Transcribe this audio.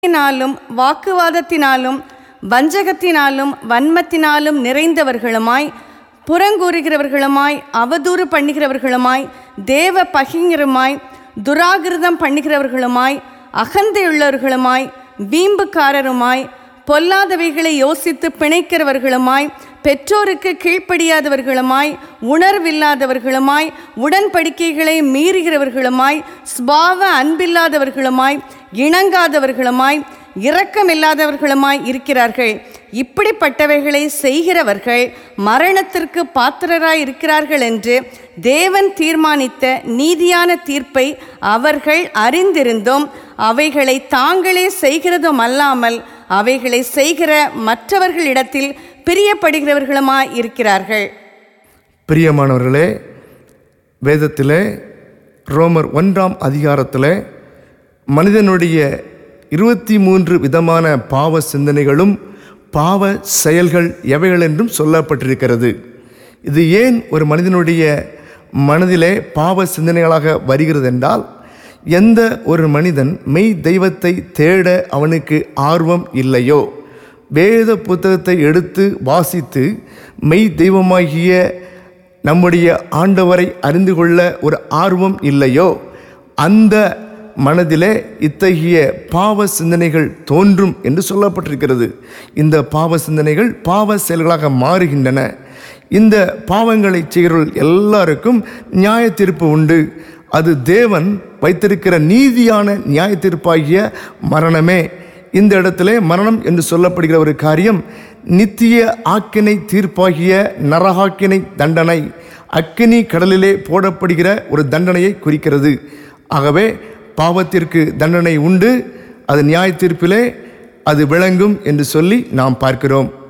னாலும் வாக்குவாதத்தினாலும் வஞ்சகத்தினாலும் வன்மத்தினாலும் நிறைந்தவர்களுமாய் புறங்கூறுகிறவர்களுமாய் அவதூறு பண்ணுகிறவர்களுமாய் தேவ பகிங்கருமாய் துராகிருதம் பண்ணுகிறவர்களுமாய் அகந்தையுள்ளவர்களுமாய் வீம்புக்காரருமாய் பொல்லாதவைகளை யோசித்து பிணைக்கிறவர்களுமாய் பெற்றோருக்கு கீழ்ப்படியாதவர்களுமாய் உணர்வில்லாதவர்களுமாய் உடன்படிக்கைகளை மீறுகிறவர்களுமாய் ஸ்பாவ அன்பில்லாதவர்களுமாய் இணங்காதவர்களுமாய் இரக்கமில்லாதவர்களுமாய் இருக்கிறார்கள் இப்படிப்பட்டவைகளை செய்கிறவர்கள் மரணத்திற்கு பாத்திரராய் இருக்கிறார்கள் என்று தேவன் தீர்மானித்த நீதியான தீர்ப்பை அவர்கள் அறிந்திருந்தும் அவைகளை தாங்களே செய்கிறதும் அல்லாமல் அவைகளை செய்கிற மற்றவர்களிடத்தில் பிரியப்படுகிறவர்களுமாய் இருக்கிறார்கள் பிரியமானவர்களே வேதத்திலே ரோமர் ஒன்றாம் அதிகாரத்தில் மனிதனுடைய இருபத்தி மூன்று விதமான பாவ சிந்தனைகளும் பாவ செயல்கள் எவைகள் என்றும் சொல்லப்பட்டிருக்கிறது இது ஏன் ஒரு மனிதனுடைய மனதிலே பாவ சிந்தனைகளாக வருகிறது என்றால் எந்த ஒரு மனிதன் மெய் தெய்வத்தை தேட அவனுக்கு ஆர்வம் இல்லையோ வேத புத்தகத்தை எடுத்து வாசித்து மெய் தெய்வமாகிய நம்முடைய ஆண்டவரை அறிந்து கொள்ள ஒரு ஆர்வம் இல்லையோ அந்த மனதிலே இத்தகைய பாவ சிந்தனைகள் தோன்றும் என்று சொல்லப்பட்டிருக்கிறது இந்த பாவ சிந்தனைகள் பாவ செயல்களாக மாறுகின்றன இந்த பாவங்களை செய்கிறவர்கள் எல்லாருக்கும் நியாய தீர்ப்பு உண்டு அது தேவன் வைத்திருக்கிற நீதியான நியாய தீர்ப்பாகிய மரணமே இந்த இடத்திலே மரணம் என்று சொல்லப்படுகிற ஒரு காரியம் நித்திய ஆக்கினை தீர்ப்பாகிய நரகாக்கினை தண்டனை அக்கினி கடலிலே போடப்படுகிற ஒரு தண்டனையை குறிக்கிறது ஆகவே பாவத்திற்கு தண்டனை உண்டு அது நியாய தீர்ப்பிலே அது விளங்கும் என்று சொல்லி நாம் பார்க்கிறோம்